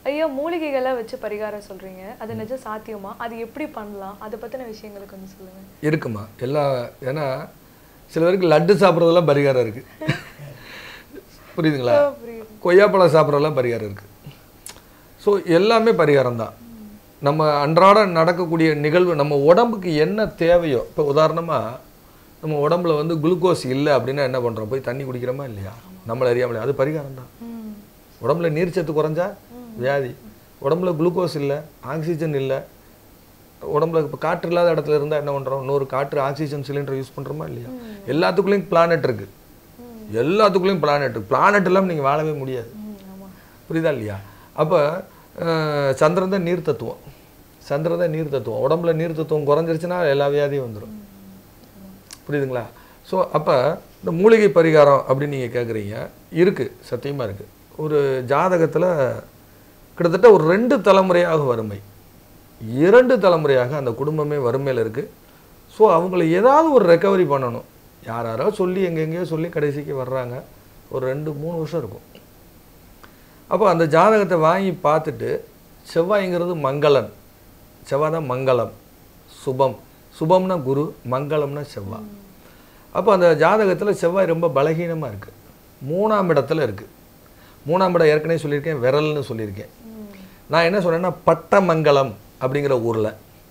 ஐயா மூலிகைகளை வச்சு பரிகாரம் சொல்றீங்க அது நிஜம் சாத்தியமா அது எப்படி பண்ணலாம் அதை பத்தின விஷயங்களை கொஞ்சம் சொல்லுங்க இருக்குமா எல்லா ஏன்னா சில பேருக்கு லட்டு சாப்பிட்றதெல்லாம் பரிகாரம் இருக்கு புரியுதுங்களா ஆ, புரியுது கொய்யாப்பழம் சாப்பிட்றதெல்லாம் பரிகாரம் இருக்கு ஸோ எல்லாமே பரிகாரம் தான் நம்ம அன்றாட நடக்கக்கூடிய நிகழ்வு நம்ம உடம்புக்கு என்ன தேவையோ இப்போ உதாரணமாக நம்ம உடம்புல வந்து குளுக்கோஸ் இல்லை அப்படின்னா என்ன பண்ணுறோம் போய் தண்ணி குடிக்கிறோமா இல்லையா நம்மளை அறியாமலே அது பரிகாரம் தான் ம். உடம்புல நீர்ச்சத்து குறைஞ்சா வியாதி உடம்புல குளுக்கோஸ் இல்லை ஆக்சிஜன் இல்லை உடம்புல இப்போ காற்று இல்லாத இடத்துல இருந்தால் என்ன பண்ணுறோம் இன்னொரு காற்று ஆக்சிஜன் சிலிண்டர் யூஸ் பண்ணுறோமா இல்லையா எல்லாத்துக்குள்ளேயும் பிளானட் இருக்குது எல்லாத்துக்குள்ளேயும் பிளானட் இருக்குது பிளானட் இல்லாமல் நீங்கள் வாழவே முடியாது ம், ஆமா புரியுதா இல்லையா அப்போ சந்திரன் தான் நீர் தத்துவம் சந்திரன் தான் நீர் தத்துவம் உடம்புல நீர் தத்துவம் குறைஞ்சிருச்சுன்னா எல்லா வியாதியும் வந்துடும் புரியுதுங்களா ஸோ அப்போ இந்த மூலிகை பரிகாரம் அப்படின்னு நீங்கள் கேட்குறீங்க இருக்குது சத்தியமாக இருக்குது ஒரு ஜாதகத்தில் கிட்டத்தட்ட ஒரு ரெண்டு தலைமுறையாக வறுமை இரண்டு தலைமுறையாக அந்த குடும்பமே வறுமையில் இருக்குது ஸோ அவங்கள ஏதாவது ஒரு ரெக்கவரி பண்ணணும் யார் யாரோ சொல்லி எங்கெங்கேயோ சொல்லி கடைசிக்கு வர்றாங்க ஒரு ரெண்டு மூணு வருஷம் இருக்கும் அப்போ அந்த ஜாதகத்தை வாங்கி பார்த்துட்டு செவ்வாய்ங்கிறது மங்களன் செவ்வாய் தான் மங்களம் சுபம் சுபம்னா குரு மங்களம்னா செவ்வாய் அப்போ அந்த ஜாதகத்தில் செவ்வாய் ரொம்ப பலகீனமாக இருக்குது மூணாம் இடத்துல இருக்குது மூணாம் இடம் ஏற்கனவே சொல்லியிருக்கேன் விரல்னு சொல்லியிருக்கேன் நான் என்ன சொன்னேன்னா பட்டமங்கலம் அப்படிங்கிற ஊரில்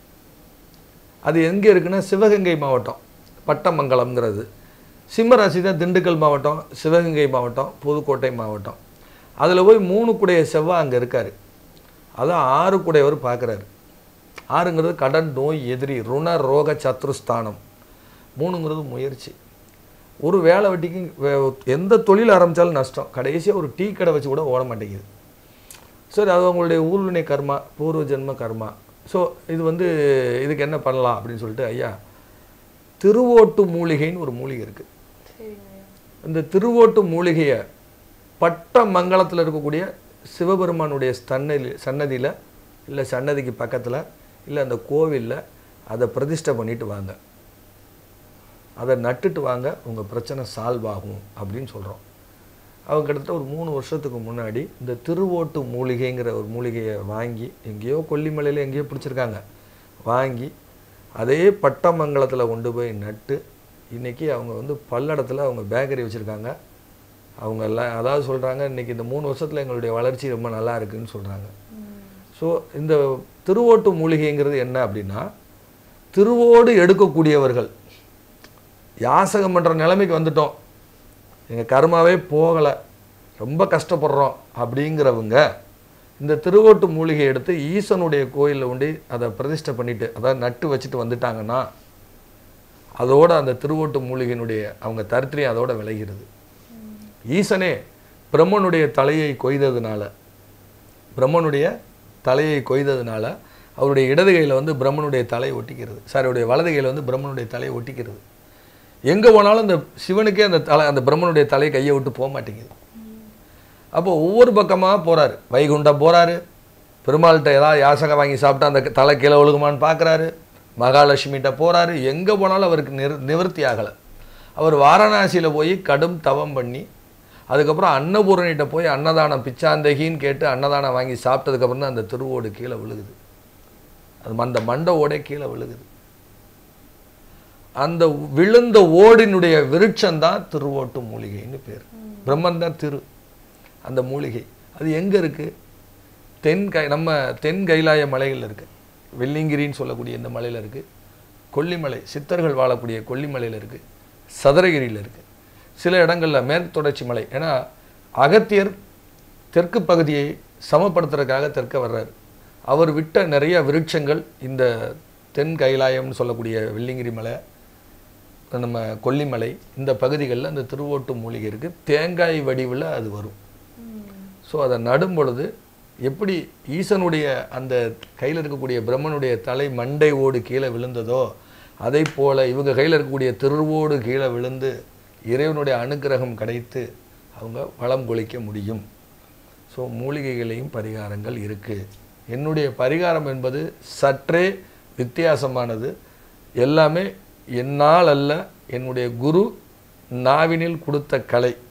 அது எங்கே இருக்குன்னா சிவகங்கை மாவட்டம் பட்டமங்கலம்ங்கிறது சிம்மராசி தான் திண்டுக்கல் மாவட்டம் சிவகங்கை மாவட்டம் புதுக்கோட்டை மாவட்டம் அதில் போய் மூணு குடைய செவ்வாய் அங்கே இருக்கார் அதான் ஆறு குடையவர் பார்க்குறாரு ஆறுங்கிறது கடன் நோய் எதிரி ருண ரோக சத்ருஸ்தானம் மூணுங்கிறது முயற்சி ஒரு வேலை வெட்டிக்கு வே- எந்த தொழில் ஆரம்பித்தாலும் நஷ்டம் கடைசியாக ஒரு டீ கடை வச்சு கூட ஓட மாட்டேங்குது சரி அது அவங்களுடைய ஊழ்வினை கர்மா பூர்வ ஜென்ம கர்மா ஸோ இது வந்து இதுக்கு என்ன பண்ணலாம் அப்படின்னு சொல்லிட்டு ஐயா திருவோட்டு மூலிகைன்னு ஒரு மூலிகை இருக்குது சரிங்க ஐயா இந்த திருவோட்டு மூலிகையை பட்ட மங்கலத்தில் இருக்கக்கூடிய சிவபெருமானுடைய சன்னதி சன்னதியில் இல்லை சன்னதிக்கு பக்கத்தில் இல்லை அந்த கோவிலில் அதை பிரதிஷ்டை பண்ணிட்டு வாங்க அதை நட்டுட்டு வாங்க உங்கள் பிரச்சனை சால்வ் ஆகும் அப்படின்னு சொல்கிறோம் அவங்க கிட்டத்தட்ட ஒரு மூணு வருஷத்துக்கு முன்னாடி இந்த திருவோட்டு மூலிகைங்கிற ஒரு மூலிகையை வாங்கி எங்கேயோ கொல்லிமலையில் எங்கேயோ பிடிச்சிருக்காங்க வாங்கி அதே பட்டமங்கலத்தில் கொண்டு போய் நட்டு இன்றைக்கி அவங்க வந்து பல்லடத்தில் அவங்க பேக்கரி வச்சுருக்காங்க அவங்க எல்லாம் அதாவது சொல்கிறாங்க இன்றைக்கி இந்த மூணு வருஷத்தில் எங்களுடைய வளர்ச்சி ரொம்ப நல்லா இருக்குன்னு சொல்கிறாங்க ஸோ இந்த திருவோட்டு மூலிகைங்கிறது என்ன அப்படின்னா திருவோடு எடுக்கக்கூடியவர்கள் யாசகம் பண்ணுற நிலைமைக்கு வந்துட்டோம் எங்கள் கர்மாவே போகலை ரொம்ப கஷ்டப்படுறோம் அப்படிங்கிறவங்க இந்த திருவோட்டு மூலிகை எடுத்து ஈசனுடைய கோயிலில் கொண்டு அதை பிரதிஷ்டை பண்ணிட்டு அதாவது நட்டு வச்சுட்டு வந்துட்டாங்கன்னா அதோட அந்த திருவோட்டு மூலிகையினுடைய அவங்க தரித்திரியம் அதோட விளைகிறது ஈசனே பிரம்மனுடைய தலையை கொய்ததுனால பிரம்மனுடைய தலையை கொய்ததுனால அவருடைய இடது கையில் வந்து பிரம்மனுடைய தலை ஒட்டிக்கிறது சார் அவருடைய வலது கையில் வந்து பிரம்மனுடைய தலையை ஒட்டிக்கிறது எங்கே போனாலும் அந்த சிவனுக்கே அந்த தலை அந்த பிரம்மனுடைய தலை கையை விட்டு போக மாட்டேங்குது அப்போ ஒவ்வொரு பக்கமாக போறாரு வைகுண்டம் போறாரு பெருமாள்கிட்ட ஏதாவது யாசகம் வாங்கி சாப்பிட்டா அந்த தலை கீழே ஒழுகுமான்னு பார்க்குறாரு மகாலட்சுமிகிட்ட போறாரு எங்கே போனாலும் அவருக்கு நிர் நிவர்த்தி ஆகலை அவர் வாரணாசியில் போய் கடும் தவம் பண்ணி அதுக்கப்புறம் அன்னபூரணிகிட்ட போய் அன்னதானம் பிச்சாந்தகின்னு கேட்டு அன்னதானம் வாங்கி சாப்பிட்டதுக்கப்புறம் தான் அந்த திருவோடு கீழே விழுகுது அது அந்த மண்ட ஓடே கீழே விழுகுது அந்த விழுந்த ஓடினுடைய விருட்சம் தான் திருவோட்டு மூலிகைன்னு பேர் பிரம்மன் தான் திரு அந்த மூலிகை அது எங்கே இருக்குது தென் கை நம்ம தென் கைலாய மலைகள் இருக்குது வெள்ளிங்கிரின்னு சொல்லக்கூடிய இந்த மலையில் இருக்குது கொல்லிமலை சித்தர்கள் வாழக்கூடிய கொல்லிமலையில் இருக்குது சதுரகிரியில் இருக்குது சில இடங்களில் மேற்கு தொடர்ச்சி மலை ஏன்னா அகத்தியர் தெற்கு பகுதியை சமப்படுத்துறதுக்காக தெற்க வர்றார் அவர் விட்ட நிறைய விருட்சங்கள் இந்த தென் கைலாயம்னு சொல்லக்கூடிய வெள்ளிங்கிரி மலை நம்ம கொல்லிமலை இந்த பகுதிகளில் அந்த திருவோட்டு மூலிகை இருக்குது தேங்காய் வடிவில் அது வரும் ஸோ அதை நடும் பொழுது எப்படி ஈசனுடைய அந்த கையில் இருக்கக்கூடிய பிரம்மனுடைய தலை மண்டை ஓடு கீழே விழுந்ததோ அதை போல இவங்க கையில் இருக்கக்கூடிய திருவோடு கீழே விழுந்து இறைவனுடைய அனுக்கிரகம் கிடைத்து அவங்க வளம் கொளிக்க முடியும் ஸோ மூலிகைகளையும் பரிகாரங்கள் இருக்குது என்னுடைய பரிகாரம் என்பது சற்றே வித்தியாசமானது எல்லாமே என்னால் அல்ல என்னுடைய குரு நாவினில் கொடுத்த கலை